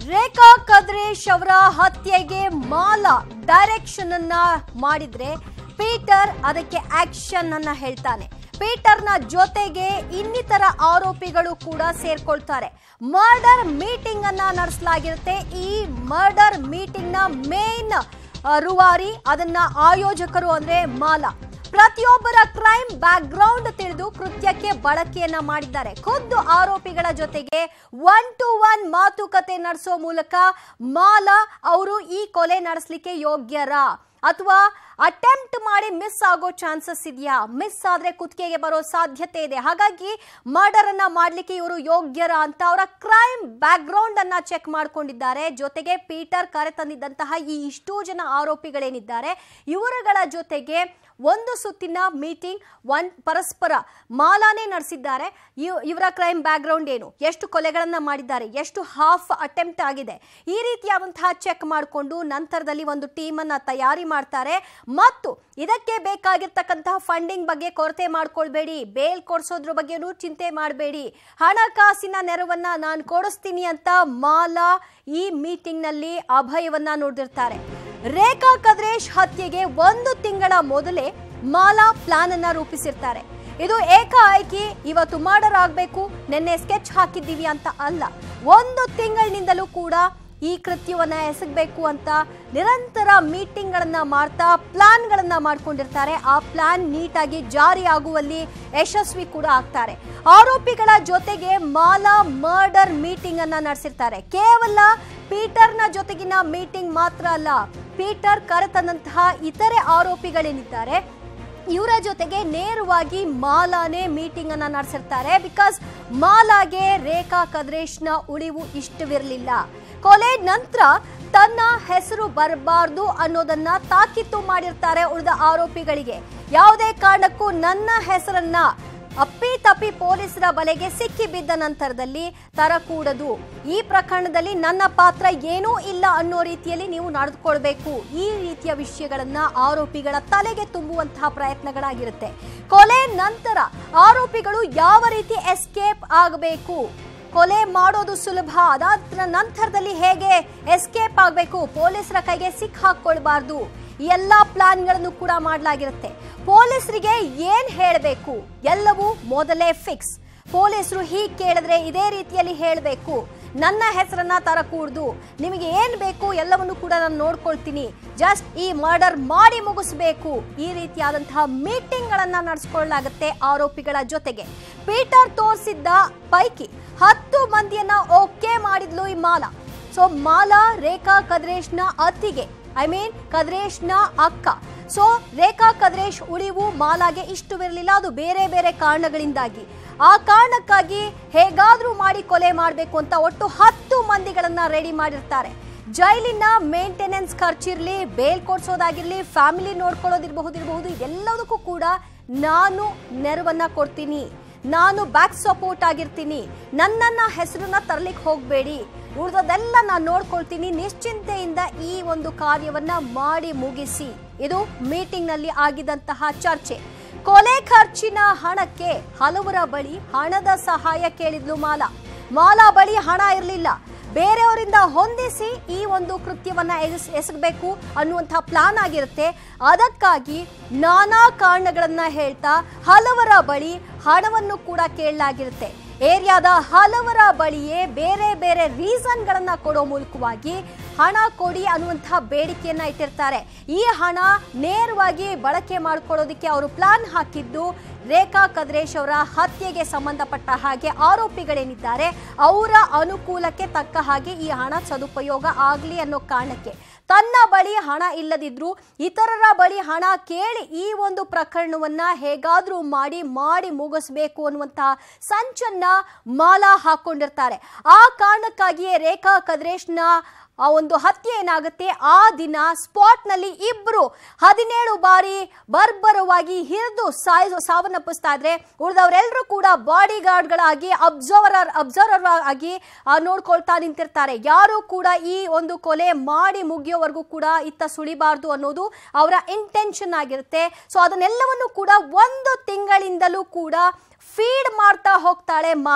ರೇಖಾ ಕದ್ರೇಶ್ ಅವರ ಹತ್ಯೆಗೆ ಮಾಲ ಡೈರೆಕ್ಷನ್ ಅನ್ನ ಮಾಡಿದ್ರೆ ಪೀಟರ್ ಅದಕ್ಕೆ ಆಕ್ಷನ್ ಅನ್ನ ಹೇಳ್ತಾನೆ ಪೀಟರ್ನ ಜೊತೆಗೆ ಇನ್ನಿತರ ಆರೋಪಿಗಳು ಕೂಡ ಸೇರ್ಕೊಳ್ತಾರೆ ಮರ್ಡರ್ ಮೀಟಿಂಗ್ ಅನ್ನ ನಡೆಸಲಾಗಿರುತ್ತೆ ಈ ಮರ್ಡರ್ ಮೀಟಿಂಗ್ ನ ಮೇನ್ ರೂವಾರಿ ಅದನ್ನ ಆಯೋಜಕರು ಅಂದ್ರೆ ಮಾಲಾ ಪ್ರತಿಯೊಬ್ಬರ ಕ್ರೈಮ್ ಬ್ಯಾಕ್ ಗ್ರೌಂಡ್ ತಿಳಿದು ಕೃತ್ಯಕ್ಕೆ ಬಳಕೆಯನ್ನ ಮಾಡಿದ್ದಾರೆ ಖುದ್ದು ಆರೋಪಿಗಳ ಜೊತೆಗೆ ಒನ್ ಟು ಒನ್ ಮಾತುಕತೆ ನಡೆಸೋ ಮೂಲಕ ಮಾಲಾ ಅವರು ಈ ಕೊಲೆ ನಡೆಸಲಿಕ್ಕೆ ಯೋಗ್ಯರ ಅಥವಾ ಅಟೆಂಪ್ಟ್ ಮಾಡಿ ಮಿಸ್ ಆಗೋ ಚಾನ್ಸಸ್ ಇದೆಯಾ ಮಿಸ್ ಆದ್ರೆ ಕುತ್ತಿಗೆಗೆ ಬರೋ ಸಾಧ್ಯತೆ ಇದೆ ಹಾಗಾಗಿ ಮರ್ಡರ್ ಅನ್ನ ಮಾಡ್ಲಿಕ್ಕೆ ಇವರು ಯೋಗ್ಯರ ಅಂತ ಅವರ ಕ್ರೈಮ್ ಬ್ಯಾಕ್ ಗ್ರೌಂಡ್ ಅನ್ನ ಚೆಕ್ ಮಾಡ್ಕೊಂಡಿದ್ದಾರೆ ಜೊತೆಗೆ ಪೀಟರ್ ಕರೆ ತಂದಿದ್ದಂತಹ ಈ ಇಷ್ಟೂ ಜನ ಆರೋಪಿಗಳೇನಿದ್ದಾರೆ ಇವರುಗಳ ಜೊತೆಗೆ ಒಂದು ಸುತ್ತಿನ ಮೀಟಿಂಗ್ ಒನ್ ಪರಸ್ಪರ ಮಾಲಾನೇ ನಡೆಸಿದ್ದಾರೆ ಇವ್- ಇವರ ಕ್ರೈಮ್ ಬ್ಯಾಕ್ ಗ್ರೌಂಡ್ ಏನು ಎಷ್ಟು ಕೊಲೆಗಳನ್ನ ಮಾಡಿದ್ದಾರೆ ಎಷ್ಟು ಹಾಫ್ ಅಟೆಂಪ್ಟ್ ಆಗಿದೆ ಈ ರೀತಿಯಾದಂತಹ ಚೆಕ್ ಮಾಡಿಕೊಂಡು ನಂತರದಲ್ಲಿ ಒಂದು ಟೀಮ್ ಅನ್ನ ತಯಾರಿ ಮಾಡ್ತಾರೆ ಮತ್ತು ಇದಕ್ಕೆ ಬೇಕಾಗಿರ್ತಕ್ಕಂತಹ ಫಂಡಿಂಗ್ ಬಗ್ಗೆ ಕೊರತೆ ಮಾಡ್ಕೊಳ್ಬೇಡಿ ಬೇಲ್ ಕೊಡ್ಸೋದ್ರ ಬಗ್ಗೆನೂ ಚಿಂತೆ ಮಾಡಬೇಡಿ ಹಣಕಾಸಿನ ನೆರವನ್ನ ನಾನು ಕೊಡಿಸ್ತೀನಿ ಅಂತ ಮಾಲಾ ಈ ಮೀಟಿಂಗ್ ನಲ್ಲಿ ಅಭಯವನ್ನ ನೋಡಿರ್ತಾರೆ ರೇಖಾ ಕದ್ರೇಶ್ ಹತ್ಯೆಗೆ ಒಂದು ತಿಂಗಳ ಮೊದಲೇ ಮಾಲಾ ಪ್ಲಾನ್ ಅನ್ನ ರೂಪಿಸಿರ್ತಾರೆ ಇದು ಏಕಾಏಕಿ ಇವತ್ತು ಮರ್ಡರ್ ಆಗಬೇಕು ನಿನ್ನೆ ಸ್ಕೆಚ್ ಹಾಕಿದ್ದೀವಿ ಅಂತ ಅಲ್ಲ ಒಂದು ತಿಂಗಳಿನಿಂದಲೂ ಕೂಡ ಈ ಕೃತ್ಯವನ್ನ ಎಸಗಬೇಕು ಅಂತ ನಿರಂತರ ಮೀಟಿಂಗ್ಗಳನ್ನ ಮಾಡ್ತಾ ಪ್ಲಾನ್ಗಳನ್ನ ಮಾಡ್ಕೊಂಡಿರ್ತಾರೆ ಆ ಪ್ಲಾನ್ ನೀಟಾಗಿ ಜಾರಿ ಆಗುವಲ್ಲಿ ಯಶಸ್ವಿ ಕೂಡ ಆಗ್ತಾರೆ ಆರೋಪಿಗಳ ಜೊತೆಗೆ ಮಾಲಾ ಮರ್ಡರ್ ಮೀಟಿಂಗ್ ಅನ್ನ ನಡೆಸಿರ್ತಾರೆ ಕೇವಲ ಪೀಟರ್ನ ಜೊತೆಗಿನ ಮೀಟಿಂಗ್ ಮಾತ್ರ ಅಲ್ಲ ಪೀಟರ್ ಕರೆತಂದಂತಹ ಇತರೆ ಆರೋಪಿಗಳೇನಿದ್ದಾರೆ ಇವರ ಜೊತೆಗೆ ನೇರವಾಗಿ ಮಾಲಾನೇ ಮೀಟಿಂಗ್ ಅನ್ನ ನಡೆಸಿರ್ತಾರೆ ಬಿಕಾಸ್ ಮಾಲಾಗೆ ರೇಖಾ ಕದ್ರೇಶ್ನ ಉಳಿವು ಇಷ್ಟವಿರಲಿಲ್ಲ ಕೊಲೆ ನಂತರ ತನ್ನ ಹೆಸರು ಬರಬಾರ್ದು ಅನ್ನೋದನ್ನ ತಾಕೀತು ಮಾಡಿರ್ತಾರೆ ಉಳಿದ ಆರೋಪಿಗಳಿಗೆ ಯಾವುದೇ ಕಾರಣಕ್ಕೂ ನನ್ನ ಹೆಸರನ್ನ ಅಪ್ಪಿ ತಪ್ಪಿ ಪೊಲೀಸರ ಬಲೆಗೆ ಸಿಕ್ಕಿ ಬಿದ್ದ ನಂತರದಲ್ಲಿ ತರಕೂಡದು ಈ ಪ್ರಕರಣದಲ್ಲಿ ನನ್ನ ಪಾತ್ರ ಏನೂ ಇಲ್ಲ ಅನ್ನೋ ರೀತಿಯಲ್ಲಿ ನೀವು ನಡೆದುಕೊಳ್ಬೇಕು ಈ ರೀತಿಯ ವಿಷಯಗಳನ್ನ ಆರೋಪಿಗಳ ತಲೆಗೆ ತುಂಬುವಂತಹ ಪ್ರಯತ್ನಗಳಾಗಿರುತ್ತೆ ಕೊಲೆ ನಂತರ ಆರೋಪಿಗಳು ಯಾವ ರೀತಿ ಎಸ್ಕೇಪ್ ಆಗಬೇಕು ಕೊಲೆ ಮಾಡೋದು ಸುಲಭ ಅದಾದ ನಂತರದಲ್ಲಿ ಹೇಗೆ ಎಸ್ಕೇಪ್ ಆಗಬೇಕು ಪೊಲೀಸರ ಕೈಗೆ ಸಿಕ್ ಹಾಕೊಳ್ಬಾರ್ದು ಈ ಎಲ್ಲಾ ಪ್ಲಾನ್ಗಳನ್ನು ಕೂಡ ಮಾಡಲಾಗಿರುತ್ತೆ ಪೊಲೀಸರಿಗೆ ಏನ್ ಹೇಳಬೇಕು ಎಲ್ಲವೂ ಮೊದಲೇ ಫಿಕ್ಸ್ ಪೊಲೀಸರು ಹೀಗೆ ಕೇಳಿದ್ರೆ ಇದೇ ರೀತಿಯಲ್ಲಿ ಹೇಳಬೇಕು ನನ್ನ ಹೆಸರನ್ನ ತರಕೂಡ್ದು ನಿಮಗೆ ಏನ್ ಬೇಕು ಎಲ್ಲವನ್ನು ಕೂಡ ನಾನು ನೋಡ್ಕೊಳ್ತೀನಿ ಜಸ್ಟ್ ಈ ಮರ್ಡರ್ ಮಾಡಿ ಮುಗಿಸ್ಬೇಕು ಈ ರೀತಿಯಾದಂತಹ ಮೀಟಿಂಗ್ ಗಳನ್ನ ನಡೆಸ್ಕೊಳ್ಳಲಾಗುತ್ತೆ ಆರೋಪಿಗಳ ಜೊತೆಗೆ ಪೀಟರ್ ತೋರಿಸಿದ್ದ ಪೈಕಿ ಹತ್ತು ಮಂದಿಯನ್ನ ಓಕೆ ಮಾಡಿದ್ಲು ಈ ಮಾಲಾ ಸೊ ಮಾಲಾ ರೇಖಾ ಕದ್ರೇಶ್ನ ಅತ್ತಿಗೆ ಐ ಮೀನ್ ಕದ್ರೇಶ್ನ ಅಕ್ಕ ಸೊ ರೇಖಾ ಕದ್ರೇಶ್ ಉಳಿವು ಮಾಲಾಗೆ ಇಷ್ಟವಿರಲಿಲ್ಲ ಅದು ಬೇರೆ ಬೇರೆ ಕಾರಣಗಳಿಂದಾಗಿ ಆ ಕಾರಣಕ್ಕಾಗಿ ಹೇಗಾದ್ರೂ ಮಾಡಿ ಕೊಲೆ ಮಾಡಬೇಕು ಅಂತ ಒಟ್ಟು ಹತ್ತು ಮಂದಿಗಳನ್ನ ರೆಡಿ ಮಾಡಿರ್ತಾರೆ ಜೈಲಿನ ಮೇಂಟೆನೆನ್ಸ್ ಖರ್ಚಿರ್ಲಿ ಬೇಲ್ ಕೊಡ್ಸೋದಾಗಿರ್ಲಿ ಫ್ಯಾಮಿಲಿ ನೋಡ್ಕೊಳ್ಳೋದಿರಬಹುದಿರಬಹುದು ಇದೆಲ್ಲದಕ್ಕೂ ಕೂಡ ನಾನು ನೆರವನ್ನ ಕೊಡ್ತೀನಿ ನಾನು ಬ್ಯಾಕ್ ಸಪೋರ್ಟ್ ಆಗಿರ್ತೀನಿ ನನ್ನನ್ನ ಹೆಸರನ್ನ ತರಲಿಕ್ಕೆ ಹೋಗಬೇಡಿ ಉಳಿದದೆಲ್ಲ ನಾನು ನೋಡ್ಕೊಳ್ತೀನಿ ನಿಶ್ಚಿಂತೆಯಿಂದ ಈ ಒಂದು ಕಾರ್ಯವನ್ನ ಮಾಡಿ ಮುಗಿಸಿ ಇದು ಮೀಟಿಂಗ್ ನಲ್ಲಿ ಆಗಿದಂತಹ ಚರ್ಚೆ ಕೊಲೆ ಖರ್ಚಿನ ಹಣಕ್ಕೆ ಹಲವರ ಬಳಿ ಹಣದ ಸಹಾಯ ಕೇಳಿದ್ಲು ಮಾಲಾ ಮಾಲಾ ಬಳಿ ಹಣ ಇರಲಿಲ್ಲ ಬೇರೆಯವರಿಂದ ಹೊಂದಿಸಿ ಈ ಒಂದು ಕೃತ್ಯವನ್ನ ಎಸ್ ಎಸಗಬೇಕು ಅನ್ನುವಂತಹ ಪ್ಲಾನ್ ಆಗಿರುತ್ತೆ ಅದಕ್ಕಾಗಿ ನಾನಾ ಕಾರಣಗಳನ್ನ ಹೇಳ್ತಾ ಹಲವರ ಬಳಿ ಹಣವನ್ನು ಕೂಡ ಕೇಳಲಾಗಿರುತ್ತೆ ಏರಿಯಾದ ಹಲವರ ಬಳಿಯೇ ಬೇರೆ ಬೇರೆ ರೀಸನ್ಗಳನ್ನ ಕೊಡೋ ಮೂಲಕವಾಗಿ ಹಣ ಕೊಡಿ ಅನ್ನುವಂತಹ ಬೇಡಿಕೆಯನ್ನ ಇಟ್ಟಿರ್ತಾರೆ ಈ ಹಣ ನೇರವಾಗಿ ಬಳಕೆ ಮಾಡ್ಕೊಳ್ಳೋದಕ್ಕೆ ಅವರು ಪ್ಲಾನ್ ಹಾಕಿದ್ದು ರೇಖಾ ಕದ್ರೇಶ್ ಅವರ ಹತ್ಯೆಗೆ ಸಂಬಂಧಪಟ್ಟ ಹಾಗೆ ಆರೋಪಿಗಳೇನಿದ್ದಾರೆ ಅವರ ಅನುಕೂಲಕ್ಕೆ ತಕ್ಕ ಹಾಗೆ ಈ ಹಣ ಸದುಪಯೋಗ ಆಗಲಿ ಅನ್ನೋ ಕಾರಣಕ್ಕೆ ತನ್ನ ಬಳಿ ಹಣ ಇಲ್ಲದಿದ್ರು ಇತರರ ಬಳಿ ಹಣ ಕೇಳಿ ಈ ಒಂದು ಪ್ರಕರಣವನ್ನ ಹೇಗಾದ್ರೂ ಮಾಡಿ ಮಾಡಿ ಮುಗಿಸ್ಬೇಕು ಅನ್ನುವಂತಹ ಸಂಚನ್ನ ಮಾಲಾ ಹಾಕೊಂಡಿರ್ತಾರೆ ಆ ಕಾರಣಕ್ಕಾಗಿಯೇ ರೇಖಾ ಕದ್ರೇಶ್ನ ಆ ಒಂದು ಹತ್ಯೆ ಏನಾಗುತ್ತೆ ಆ ದಿನ ಸ್ಪಾಟ್ ನಲ್ಲಿ ಇಬ್ರು ಹದಿನೇಳು ಬಾರಿ ಬರ್ಬರವಾಗಿ ಹಿರಿದು ಸಾಯ ಸಾವನ್ನಪ್ಪಿಸ್ತಾ ಇದ್ರೆ ಉಳಿದವರೆಲ್ಲರೂ ಕೂಡ ಬಾಡಿ ಗಾರ್ಡ್ಗಳಾಗಿ ಅಬ್ಸರ್ವರ್ ಅಬ್ಸರ್ವರ್ ಆಗಿ ಆ, ನೋಡ್ಕೊಳ್ತಾ ನಿಂತಿರ್ತಾರೆ ಯಾರು ಕೂಡ ಈ ಒಂದು ಕೊಲೆ ಮಾಡಿ ಮುಗಿಯೋವರೆಗೂ ಕೂಡ ಇತ್ತ ಸುಳಿಬಾರ್ದು ಅನ್ನೋದು ಅವರ ಇಂಟೆನ್ಷನ್ ಆಗಿರುತ್ತೆ ಸೊ ಅದನ್ನೆಲ್ಲವನ್ನು ಕೂಡ ಒಂದು ತಿಂಗಳಿಂದಲೂ ಕೂಡ ಫೀಡ್ ಮಾಡ್ತಾ ಹೋಗ್ತಾಳೆ ಮಾಲಾ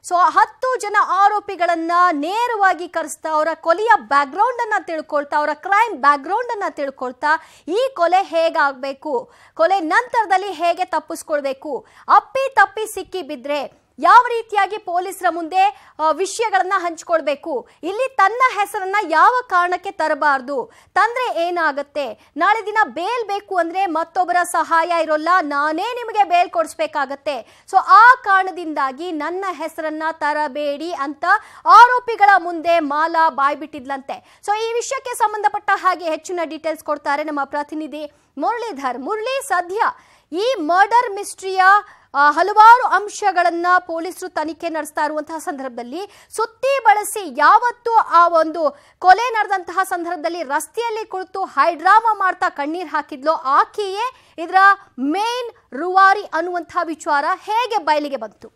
ಸೊ ಹತ್ತು ಜನ ಆರೋಪಿಗಳನ್ನ ನೇರವಾಗಿ ಕರೆಸ್ತಾ ಅವರ ಕೊಲೆಯ ಬ್ಯಾಕ್ಗ್ರೌಂಡ್ ಅನ್ನ ತಿಳ್ಕೊಳ್ತಾ ಅವರ ಕ್ರೈಮ್ ಬ್ಯಾಕ್ಗ್ರೌಂಡ್ ಅನ್ನ ತಿಳ್ಕೊಳ್ತಾ ಈ ಕೊಲೆ ಹೇಗಾಗಬೇಕು ಕೊಲೆ ನಂತರದಲ್ಲಿ ಹೇಗೆ ತಪ್ಪಿಸ್ಕೊಳ್ಬೇಕು ಅಪ್ಪಿ ತಪ್ಪಿ ಸಿಕ್ಕಿ ಬಿದ್ರೆ ಯಾವ ರೀತಿಯಾಗಿ ಪೊಲೀಸರ ಮುಂದೆ ಆ, ವಿಷಯಗಳನ್ನ ಹಂಚ್ಕೊಳ್ಬೇಕು ಇಲ್ಲಿ ತನ್ನ ಹೆಸರನ್ನ ಯಾವ ಕಾರಣಕ್ಕೆ ತರಬಾರ್ದು ತಂದ್ರೆ ಏನಾಗತ್ತೆ ನಾಳೆ ದಿನ ಬೇಲ್ ಬೇಕು ಅಂದ್ರೆ ಮತ್ತೊಬ್ಬರ ಸಹಾಯ ಇರೋಲ್ಲ ನಾನೇ ನಿಮಗೆ ಬೇಲ್ ಕೊಡಿಸ್ಬೇಕಾಗತ್ತೆ ಸೊ ಆ ಕಾರಣದಿಂದಾಗಿ ನನ್ನ ಹೆಸರನ್ನ ತರಬೇಡಿ ಅಂತ ಆರೋಪಿಗಳ ಮುಂದೆ ಮಾಲಾ ಬಾಯ್ಬಿಟ್ಟಿದ್ಲಂತೆ ಸೊ ಈ ವಿಷಯಕ್ಕೆ ಸಂಬಂಧಪಟ್ಟ ಹಾಗೆ ಹೆಚ್ಚಿನ ಡೀಟೇಲ್ಸ್ ಕೊಡ್ತಾರೆ ನಮ್ಮ ಪ್ರತಿನಿಧಿ ಮುರಳೀಧರ್ ಮುರಳಿ ಸದ್ಯ ಈ ಮರ್ಡರ್ ಮಿಸ್ಟ್ರಿಯ ಆ, ಹಲವಾರು ಅಂಶಗಳನ್ನ ಪೊಲೀಸರು ತನಿಖೆ ನಡೆಸ್ತಾ ಇರುವಂತಹ ಸಂದರ್ಭದಲ್ಲಿ ಸುತ್ತಿ ಬಳಸಿ ಯಾವತ್ತು ಆ ಒಂದು ಕೊಲೆ ನಡೆದಂತಹ ಸಂದರ್ಭದಲ್ಲಿ ರಸ್ತೆಯಲ್ಲಿ ಕುಳಿತು ಹೈಡ್ರಾಮಾ ಮಾಡ್ತಾ ಕಣ್ಣೀರ್ ಹಾಕಿದ್ಲೋ ಆಕೆಯೇ ಇದರ ಮೇನ್ ರುವಾರಿ ಅನ್ನುವಂತಹ ವಿಚಾರ ಹೇಗೆ ಬಯಲಿಗೆ ಬಂತು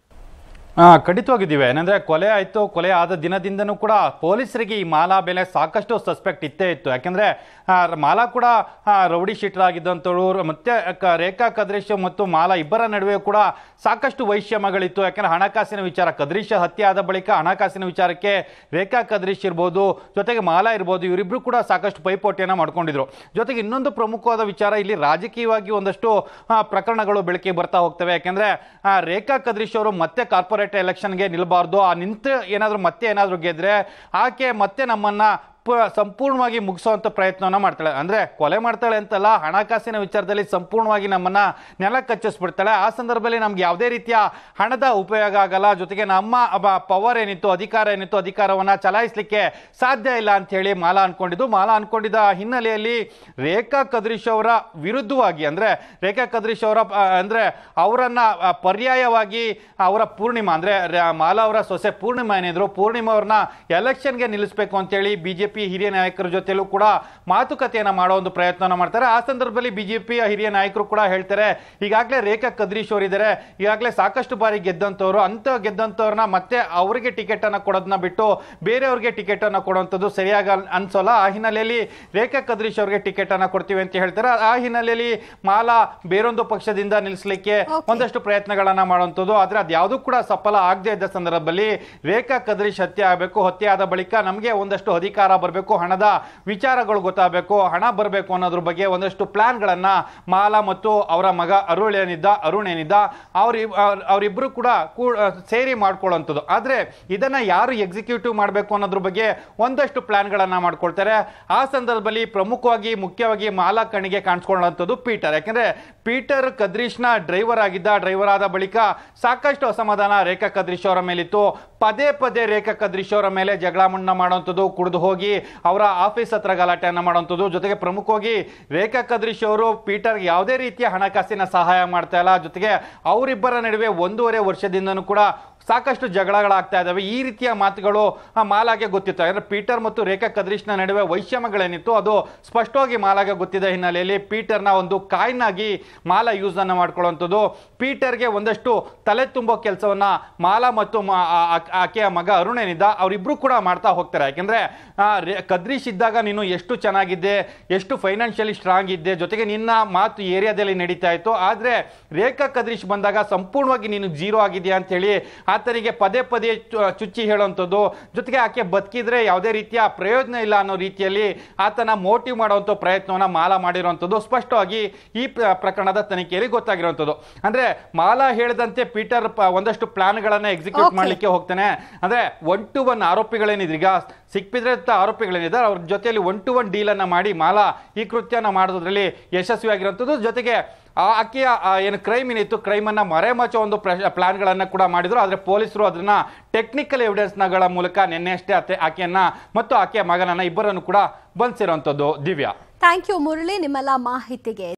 ಆ, ಖಂಡಿತವಾಗಿದ್ದೀವಿ ಏನಂದ್ರೆ ಕೊಲೆ ಆಯ್ತು ಕೊಲೆ ಆದ ದಿನದಿಂದನೂ ಕೂಡ ಪೊಲೀಸರಿಗೆ ಈ ಮಾಲಾ ಬೆಲೆ ಸಾಕಷ್ಟು ಸಸ್ಪೆಕ್ಟ್ ಇತ್ತೇ ಇತ್ತು ಯಾಕಂದ್ರೆ ಆ, ಮಾಲಾ ಕೂಡ ಆ, ರೌಡಿ ಶೀಟರ್ ಆಗಿದ್ದಂಥವ್ರು ಮತ್ತೆ ಕ- ರೇಖಾ ಕದ್ರೀಶ್ ಮತ್ತು ಮಾಲಾ ಇಬ್ಬರ ನಡುವೆ ಕೂಡ ಸಾಕಷ್ಟು ವೈಷಮ್ಯಗಳಿತ್ತು ಯಾಕಂದ್ರೆ ಹಣಕಾಸಿನ ವಿಚಾರ ಕದ್ರೀಶ್ ಹತ್ಯೆ ಆದ ಬಳಿಕ ಹಣಕಾಸಿನ ವಿಚಾರಕ್ಕೆ ರೇಖಾ ಕದ್ರೀಶ್ ಇರ್ಬೋದು ಜೊತೆಗೆ ಮಾಲಾ ಇರ್ಬೋದು ಇವರಿಬ್ರು ಕೂಡ ಸಾಕಷ್ಟು ಪೈಪೋಟಿಯನ್ನ ಮಾಡ್ಕೊಂಡಿದ್ರು ಜೊತೆಗೆ ಇನ್ನೊಂದು ಪ್ರಮುಖವಾದ ವಿಚಾರ ಇಲ್ಲಿ ರಾಜಕೀಯವಾಗಿ ಒಂದಷ್ಟು ಆ, ಪ್ರಕರಣಗಳು ಬೆಳಕಿಗೆ ಬರ್ತಾ ಹೋಗ್ತವೆ ಯಾಕಂದ್ರೆ ಆ, ರೇಖಾ ಕದ್ರೀಶ್ ಅವರು ಮತ್ತೆ ಕಾರ್ಪೊರೇಟ್ ಎಲೆಕ್ಷನ್ಗೆ ನಿಲ್ಬಾರ್ದು ಆ ನಿಂತು ಏನಾದರೂ ಮತ್ತೆ ಏನಾದರೂ ಗೆದ್ರೆ ಆಕೆ ಮತ್ತೆ ನಮ್ಮನ್ನ ಪ- ಸಂಪೂರ್ಣವಾಗಿ ಮುಗಿಸುವಂತ ಪ್ರಯತ್ನವನ್ನ ಮಾಡ್ತಾಳೆ ಅಂದ್ರೆ ಕೊಲೆ ಮಾಡ್ತಾಳೆ ಅಂತಲ್ಲ ಹಣಕಾಸಿನ ವಿಚಾರದಲ್ಲಿ ಸಂಪೂರ್ಣವಾಗಿ ನಮ್ಮನ್ನ ನೆಲ ಕಚ್ಚಿಸ್ಬಿಡ್ತಾಳೆ ಆ ಸಂದರ್ಭದಲ್ಲಿ ನಮ್ಗೆ ಯಾವುದೇ ರೀತಿಯ ಹಣದ ಉಪಯೋಗ ಆಗಲ್ಲ ಜೊತೆಗೆ ನಮ್ಮ ಪವರ್ ಏನಿತ್ತು ಅಧಿಕಾರ ಏನಿತ್ತು ಅಧಿಕಾರವನ್ನ ಚಲಾಯಿಸಲಿಕ್ಕೆ ಸಾಧ್ಯ ಇಲ್ಲ ಅಂತ ಹೇಳಿ ಮಾಲಾ ಅನ್ಕೊಂಡಿದ್ದು ಮಾಲಾ ಅನ್ಕೊಂಡಿದ್ದ ಹಿನ್ನೆಲೆಯಲ್ಲಿ ರೇಖಾ ಕದ್ರೀಶ್ ಅವರ ವಿರುದ್ಧವಾಗಿ ಅಂದ್ರೆ ರೇಖಾ ಕದ್ರೀಶ್ ಅವರ ಆ, ಅಂದ್ರೆ ಅವರನ್ನ ಆ, ಪರ್ಯಾಯವಾಗಿ ಅವರ ಪೂರ್ಣಿಮಾ ಅಂದ್ರೆ ರ- ಮಾಲಾ ಅವರ ಸೊಸೆ ಪೂರ್ಣಿಮಾ ಏನಿದ್ರು ಪೂರ್ಣಿಮಾ ಅವ್ರನ್ನ ಎಲೆಕ್ಷನ್ಗೆ ನಿಲ್ಲಿಸಬೇಕು ಅಂತೇಳಿ ಬಿಜೆಪಿ ಹಿರಿಯ ನಾಯಕರ ಜೊತೆಲೂ ಕೂಡ ಮಾತುಕತೆಯನ್ನ ಮಾಡೋ ಒಂದು ಪ್ರಯತ್ನವನ್ನ ಮಾಡ್ತಾರೆ ಆ ಸಂದರ್ಭದಲ್ಲಿ ಬಿಜೆಪಿಯ ಹಿರಿಯ ನಾಯಕರು ಕೂಡ ಹೇಳ್ತಾರೆ ಈಗಾಗಲೇ ರೇಖಾ ಕದ್ರೀಶ್ ಅವರಿದ್ದಾರೆ ಈಗಾಗಲೇ ಸಾಕಷ್ಟು ಬಾರಿ ಗೆದ್ದಂಥವ್ರು ಅಂತ ಗೆದ್ದಂಥವ್ರನ್ನ ಮತ್ತೆ ಅವರಿಗೆ ಟಿಕೆಟ್ ಅನ್ನ ಕೊಡೋದನ್ನ ಬಿಟ್ಟು ಬೇರೆಯವ್ರಿಗೆ ಟಿಕೆಟ್ ಅನ್ನ ಕೊಡುವಂಥದ್ದು ಸರಿಯಾಗಿ ಅನ್- ಅನ್ಸೋಲ್ಲ ಆ ಹಿನ್ನೆಲೆಯಲ್ಲಿ ರೇಖಾ ಕದ್ರೀಶ್ ಅವರಿಗೆ ಟಿಕೆಟ್ ಅನ್ನ ಕೊಡ್ತೀವಿ ಅಂತ ಹೇಳ್ತಾರೆ ಆ ಹಿನ್ನೆಲೆಯಲ್ಲಿ ಮಾಲಾ ಬೇರೊಂದು ಪಕ್ಷದಿಂದ ನಿಲ್ಲಿಸಲಿಕ್ಕೆ Okay. ಒಂದಷ್ಟು ಪ್ರಯತ್ನಗಳನ್ನ ಮಾಡುವಂಥದ್ದು ಆದ್ರೆ ಅದ್ಯಾವುದೂ ಕೂಡ ಸಫಲ ಆಗದೆ ಇದ್ದ ಸಂದರ್ಭದಲ್ಲಿ ರೇಖಾ ಕದ್ರೀಶ್ ಹತ್ಯೆ ಆಗಬೇಕು ಹತ್ಯೆ ಆದ ಬಳಿಕ ನಮಗೆ ಒಂದಷ್ಟು ಅಧಿಕಾರ ಬರಬೇಕು ಹಣದ ವಿಚಾರಗಳು ಗೊತ್ತಾಗಬೇಕು ಹಣ ಬರಬೇಕು ಅನ್ನೋದ್ರ ಬಗ್ಗೆ ಒಂದಷ್ಟು ಪ್ಲಾನ್ಗಳನ್ನ ಮಾಲಾ ಮತ್ತು ಅವರ ಮಗ ಅರುಳ್ ಏನಿದ್ದ ಅರುಣ್ ಏನಿದ್ದ ಅವ್ರ ಅವರಿಬ್ರು ಕೂಡ ಕೂ- ಸೇರಿ ಮಾಡ್ಕೊಳ್ಳುವಂಥದ್ದು ಆದ್ರೆ ಇದನ್ನ ಯಾರು ಎಕ್ಸಿಕ್ಯೂಟಿವ್ ಮಾಡಬೇಕು ಅನ್ನೋದ್ರ ಬಗ್ಗೆ ಒಂದಷ್ಟು ಪ್ಲಾನ್ಗಳನ್ನ ಮಾಡ್ಕೊಳ್ತಾರೆ ಆ ಸಂದರ್ಭದಲ್ಲಿ ಪ್ರಮುಖವಾಗಿ ಮುಖ್ಯವಾಗಿ ಮಾಲಾ ಕಣ್ಣಿಗೆ ಕಾಣಿಸ್ಕೊಳ್ಳುವಂಥದ್ದು ಪೀಟರ್ ಯಾಕಂದ್ರೆ ಪೀಟರ್ ಕದ್ರೀಶ್ನ ಡ್ರೈವರ್ ಆಗಿದ್ದ ಡ್ರೈವರ್ ಆದ ಬಳಿಕ ಸಾಕಷ್ಟು ಅಸಮಾಧಾನ ರೇಖಾ ಕದ್ರೀಶ್ ಅವರ ಮೇಲಿತ್ತು ಪದೇ ಪದೇ ರೇಖಾ ಕದ್ರೀಶ್ ಅವರ ಮೇಲೆ ಜಗಳ ಮುಣ್ಣ ಮಾಡುವಂಥದ್ದು ಕುಡಿದು ಹೋಗಿ ಅವರ ಆಫೀಸ್ ಹತ್ರ ಗಲಾಟೆಯನ್ನ ಮಾಡುವಂಥದ್ದು ಜೊತೆಗೆ ಪ್ರಮುಖವಾಗಿ ರೇಖಾ ಕದ್ರೀಶ್ ಅವರು ಪೀಟರ್ಗೆ ಯಾವುದೇ ರೀತಿಯ ಹಣಕಾಸಿನ ಸಹಾಯ ಮಾಡ್ತಾ ಇಲ್ಲ ಜೊತೆಗೆ ಅವರಿಬ್ಬರ ನಡುವೆ ಒಂದೂವರೆ ವರ್ಷದಿಂದನೂ ಕೂಡ ಸಾಕಷ್ಟು ಜಗಳಗಳಾಗ್ತಾ ಇದಾವೆ ಈ ರೀತಿಯ ಮಾತುಗಳು ಆ ಮಾಲಾಗೆ ಗೊತ್ತಿತ್ತು ಯಾಕಂದ್ರೆ ಪೀಟರ್ ಮತ್ತು ರೇಖಾ ಕದ್ರೀಶ್ನ ನಡುವೆ ವೈಷಮ್ಯಗಳೇನಿತ್ತು ಅದು ಸ್ಪಷ್ಟವಾಗಿ ಮಾಲಾಗೆ ಗೊತ್ತಿದ್ದ ಹಿನ್ನೆಲೆಯಲ್ಲಿ ಪೀಟರ್ನ ಒಂದು ಕಾಯಿನ್ ಆಗಿ ಮಾಲಾ ಯೂಸ್ ಅನ್ನ ಮಾಡ್ಕೊಳ್ಳುವಂಥದ್ದು ಪೀಟರ್ಗೆ ಒಂದಷ್ಟು ತಲೆ ತುಂಬೋ ಕೆಲಸವನ್ನ ಮಾಲಾ ಮತ್ತು ಮಾ- ಆ- ಆ- ಆಕೆಯ ಮಗ ಅರುಣ್ ಏನಿದ್ದ ಅವರಿಬ್ರು ಕೂಡ ಮಾಡ್ತಾ ಹೋಗ್ತಾರೆ ಯಾಕಂದ್ರೆ ಆ, ರೇ- ಕದ್ರೀಶ್ ಇದ್ದಾಗ ನೀನು ಎಷ್ಟು ಚೆನ್ನಾಗಿದ್ದೆ ಎಷ್ಟು ಫೈನಾನ್ಷಿಯಲಿ ಸ್ಟ್ರಾಂಗ್ ಇದ್ದೆ ಜೊತೆಗೆ ನಿನ್ನ ಮಾತು ಏರಿಯಾದಲ್ಲಿ ನಡೀತಾ ಇತ್ತು ಆದ್ರೆ ರೇಖಾ ಕದ್ರೀಶ್ ಬಂದಾಗ ಸಂಪೂರ್ಣವಾಗಿ ನೀನು ಜೀರೋ ಆಗಿದೆಯಾ ಅಂತ ಹೇಳಿ ಆತನಿಗೆ ಪದೇ ಪದೇ ಚು- ಚುಚ್ಚಿ ಹೇಳುವಂಥದ್ದು ಜೊತೆಗೆ ಆಕೆ ಬದುಕಿದ್ರೆ ಯಾವುದೇ ರೀತಿಯ ಪ್ರಯೋಜನ ಇಲ್ಲ ಅನ್ನೋ ರೀತಿಯಲ್ಲಿ ಆತನ ಮೋಟಿವ್ ಮಾಡುವಂಥ ಪ್ರಯತ್ನವನ್ನ ಮಾಲಾ ಮಾಡಿರುವಂಥದ್ದು ಸ್ಪಷ್ಟವಾಗಿ ಈ ಪ್ರ- ಪ್ರಕರಣದ ತನಿಖೆಯಲ್ಲಿ ಗೊತ್ತಾಗಿರುವಂಥದ್ದು ಅಂದ್ರೆ ಮಾಲಾ ಹೇಳಿದಂತೆ ಪೀಟರ್ ಪ- ಒಂದಷ್ಟು ಪ್ಲಾನ್ಗಳನ್ನ ಎಕ್ಸಿಕ್ಯೂಟ್ Okay. ಮಾಡ್ಲಿಕ್ಕೆ ಹೋಗ್ತಾನೆ ಅಂದ್ರೆ ಒನ್ ಟು ಒನ್ ಆರೋಪಿಗಳೇನಿದ್ರು ಈಗ ಸಿಕ್ಬಿದ್ರೆ ಆರೋಪಿಗಳೇನಿದ್ದಾರೆ ಅವ್ರ ಜೊತೆಯಲ್ಲಿ ಒನ್ ಟು ಒನ್ ಡೀಲ್ ಅನ್ನ ಮಾಡಿ ಮಾಲಾ ಈ ಕೃತ್ಯನ ಮಾಡೋದ್ರಲ್ಲಿ ಯಶಸ್ವಿಯಾಗಿರುವಂಥದ್ದು ಜೊತೆಗೆ ಆ ಆಕೆಯ ಆ ಏನು ಕ್ರೈಮ್ ಏನಿತ್ತು ಕ್ರೈಮ್ ಅನ್ನ ಮರೆಮಾಚೋ ಒಂದು ಪ್ಲಾನ್ಗಳನ್ನ ಕೂಡ ಮಾಡಿದ್ರು ಆದ್ರೆ ಪೊಲೀಸರು ಅದನ್ನ ಟೆಕ್ನಿಕಲ್ ಎವಿಡೆನ್ಸ್ಗಳ ಮೂಲಕ ನಿನ್ನೆ ಅಷ್ಟೇ ಆಕೆ ಆಕೆಯನ್ನ ಮತ್ತು ಆಕೆಯ ಮಗನನ್ನ ಇಬ್ಬರನ್ನು ಕೂಡ ಬಂಧಿಸಿರುವಂತದ್ದು ದಿವ್ಯಾ ಥ್ಯಾಂಕ್ ಯು ಮುರಳಿ ನಿಮ್ಮೆಲ್ಲ ಮಾಹಿತಿಗೆ